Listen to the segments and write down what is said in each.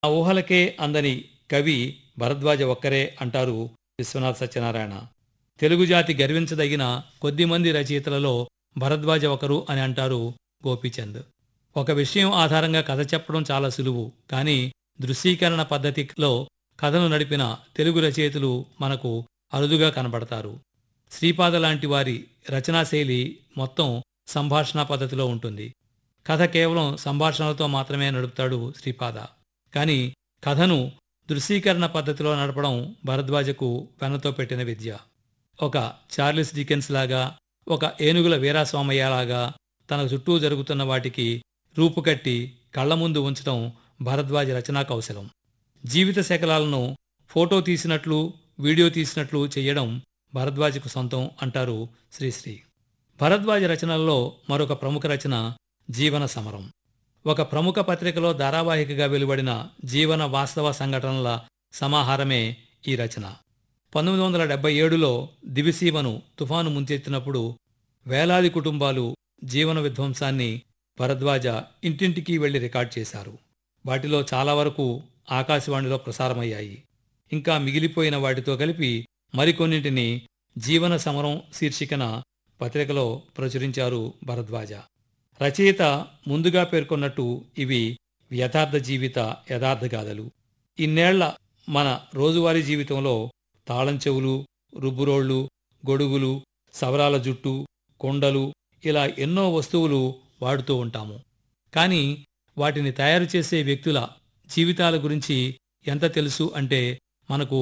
ఆ ఊహలకే అందని కవి భరద్వాజ ఒక్కరే అంటారు విశ్వనాథ్ సత్యనారాయణ తెలుగు జాతి గర్వించదగిన కొద్దిమంది రచయితలలో భరద్వాజ ఒకరు అని అంటారు గోపీచంద్ ఒక విషయం ఆధారంగా కథ చెప్పడం చాలా సులువు కానీ దృశ్యీకరణ పద్ధతిలో కథను నడిపిన తెలుగు రచయితలు మనకు అరుదుగా కనబడతారు శ్రీపాద లాంటి వారి రచనాశైలి మొత్తం సంభాషణ పద్ధతిలో ఉంటుంది కథ కేవలం సంభాషణలతో మాత్రమే నడుపుతాడు శ్రీపాద కానీ కథను దృశ్యీకరణ పద్ధతిలో నడపడం భరద్వాజకు వెన్నతో పెట్టిన విద్య ఒక చార్లెస్ డికెన్స్ లాగా ఒక ఏనుగుల వీరాస్వామయ్యలాగా తన చుట్టూ జరుగుతున్న వాటికి రూపుకట్టి కళ్ల ముందు ఉంచడం భరద్వాజ రచనా కౌశలం జీవిత శకలాలను ఫోటో తీసినట్లు వీడియో తీసినట్లు చేయడం భరద్వాజకు సొంతం అంటారు శ్రీశ్రీ భరద్వాజ రచనల్లో మరొక ప్రముఖ రచన జీవన సమరం ఒక ప్రముఖ పత్రికలో ధారావాహికగా వెలువడిన జీవన వాస్తవ సంఘటనల సమాహారమే ఈ రచన పంతొమ్మిది వందల డెబ్బై ఏడులో దివిసీమను తుఫాను ముంచెత్తినప్పుడు వేలాది కుటుంబాలు జీవన విధ్వంసాన్ని భరద్వాజ ఇంటింటికి వెళ్లి రికార్డ్ చేశారు వాటిలో చాలా వరకు ఆకాశవాణిలో ప్రసారమయ్యాయి ఇంకా మిగిలిపోయిన వాటితో కలిపి మరికొన్నింటిని జీవన సమరం శీర్షికన పత్రికలో ప్రచురించారు భరద్వాజ రచయిత ముందుగా పేర్కొన్నట్టు ఇవి యథార్థ జీవిత యథార్థ గాథలు ఇన్నేళ్ల మన రోజువారీ జీవితంలో తాళం చెవులు రుబ్బురోళ్లు గొడుగులు సవరాల జుట్టు కొండలు ఇలా ఎన్నో వస్తువులు వాడుతూ ఉంటాము కానీ వాటిని తయారు చేసే వ్యక్తుల జీవితాల గురించి ఎంత తెలుసు అంటే మనకు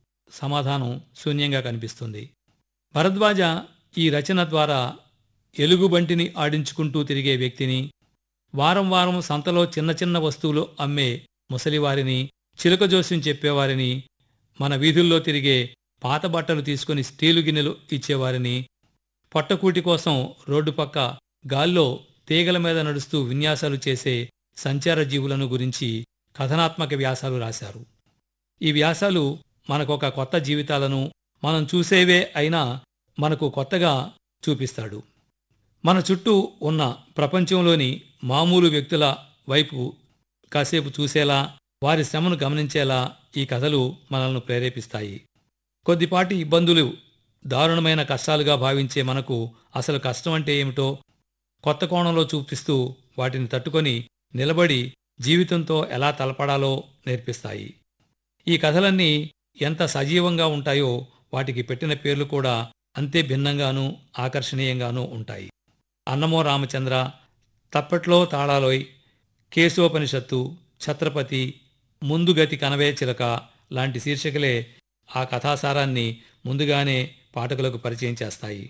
సమాధానం శూన్యంగా కనిపిస్తుంది భరద్వాజ ఈ రచన ద్వారా ఎలుగుబంటిని ఆడించుకుంటూ తిరిగే వ్యక్తిని వారం వారం సంతలో చిన్న చిన్న వస్తువులు అమ్మే ముసలివారిని చిలుక జోస్యం చెప్పేవారిని మన వీధుల్లో తిరిగే పాత బట్టలు తీసుకుని స్టీలు గిన్నెలు ఇచ్చేవారిని పొట్టకూటి కోసం రోడ్డు పక్క గాల్లో తీగల మీద నడుస్తూ విన్యాసాలు చేసే సంచార జీవులను గురించి కథనాత్మక వ్యాసాలు రాశారు ఈ వ్యాసాలు మనకొక కొత్త జీవితాలను మనం చూసేవే అయినా మనకు కొత్తగా చూపిస్తాడు మన చుట్టూ ఉన్న ప్రపంచంలోని మామూలు వ్యక్తుల వైపు కాసేపు చూసేలా వారి శ్రమను గమనించేలా ఈ కథలు మనల్ని ప్రేరేపిస్తాయి కొద్దిపాటి ఇబ్బందులు దారుణమైన కష్టాలుగా భావించే మనకు అసలు కష్టం అంటే ఏమిటో కొత్త కోణంలో చూపిస్తూ వాటిని తట్టుకొని నిలబడి జీవితంతో ఎలా తలపడాలో నేర్పిస్తాయి ఈ కథలన్నీ ఎంత సజీవంగా ఉంటాయో వాటికి పెట్టిన పేర్లు కూడా అంతే భిన్నంగానూ ఆకర్షణీయంగానూ ఉంటాయి అన్నమో రామచంద్ర తప్పట్లో తాళాలోయ్ కేశోపనిషత్తు ఛత్రపతి ముందుగతి కనవే చిలక లాంటి శీర్షికలే ఆ కథాసారాన్ని ముందుగానే పాఠకులకు పరిచయం చేస్తాయి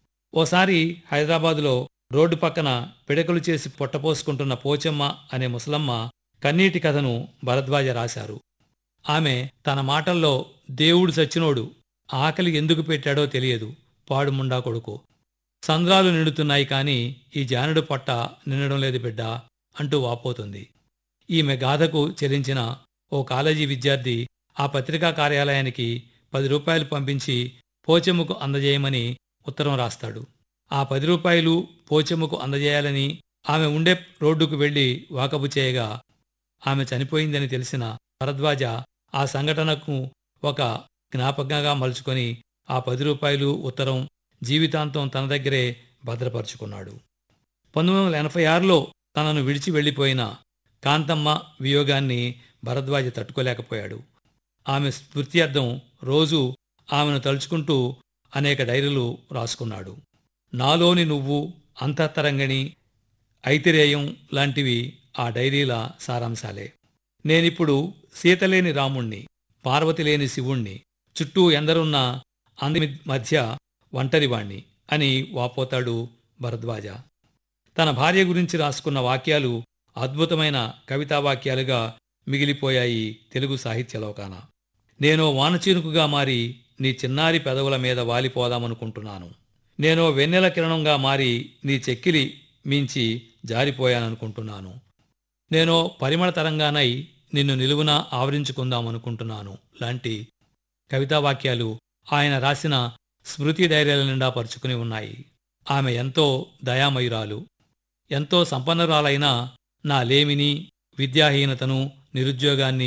ఓసారి హైదరాబాదులో రోడ్డు పక్కన పిడకలు చేసి పొట్టపోసుకుంటున్న పోచమ్మ అనే ముసలమ్మ కన్నీటి కథను భరద్వాజ రాశారు ఆమె తన మాటల్లో దేవుడు సచ్చినోడు ఆకలి ఎందుకు పెట్టాడో తెలియదు పాడుముండా కొడుకు సంద్రాలు నిండుతున్నాయి కాని ఈ జానుడు పొట్ట నిండడం లేదు బిడ్డ అంటూ వాపోతుంది ఈమె గాథకు చెల్లించిన ఓ కాలేజీ విద్యార్థి ఆ పత్రికా కార్యాలయానికి పది రూపాయలు పంపించి పోచెమ్మకు అందజేయమని ఉత్తరం రాస్తాడు ఆ పది రూపాయలు పోచెమ్మకు అందజేయాలని ఆమె ఉండే రోడ్డుకు వెళ్లి వాకబు చేయగా ఆమె చనిపోయిందని తెలిసిన భరద్వాజ ఆ సంఘటనకు ఒక జ్ఞాపకంగా మలుచుకొని ఆ పది రూపాయలు ఉత్తరం జీవితాంతం తన దగ్గరే భద్రపరుచుకున్నాడు పంతొమ్మిది వందల ఎనభై ఆరులో తనను విడిచి వెళ్లిపోయిన కాంతమ్మ వియోగాన్ని భరద్వాజ తట్టుకోలేకపోయాడు ఆమె స్మృత్యర్థం రోజు ఆమెను తలుచుకుంటూ అనేక డైరీలు రాసుకున్నాడు నాలోని నువ్వు అంతఃతరంగణి ఐతిరేయం లాంటివి ఆ డైరీల సారాంశాలే నేనిప్పుడు సీతలేని రాముణ్ణి పార్వతి లేని శివుణ్ణి చుట్టూ ఎందరున్నా అంది మధ్య ఒంటరివాణ్ణి అని వాపోతాడు భరద్వాజ తన భార్య గురించి రాసుకున్న వాక్యాలు అద్భుతమైన కవితా వాక్యాలుగా మిగిలిపోయాయి తెలుగు సాహిత్యలోకాన నేనో వానచినుకుగా మారి నీ చిన్నారి పెదవుల మీద వాలిపోదామనుకుంటున్నాను నేనో వెన్నెల కిరణంగా మారి నీ చెక్కిలి మించి జారిపోయాననుకుంటున్నాను నేనో పరిమళ తరంగానై నిన్ను నిలువున ఆవరించుకుందామనుకుంటున్నాను లాంటి కవితా వాక్యాలు ఆయన రాసిన స్మృతి డైరీల నిండా పరుచుకుని ఉన్నాయి ఆమె ఎంతో దయామయురాలు ఎంతో సంపన్నురాలైన నా లేమిని విద్యాహీనతను నిరుద్యోగాన్ని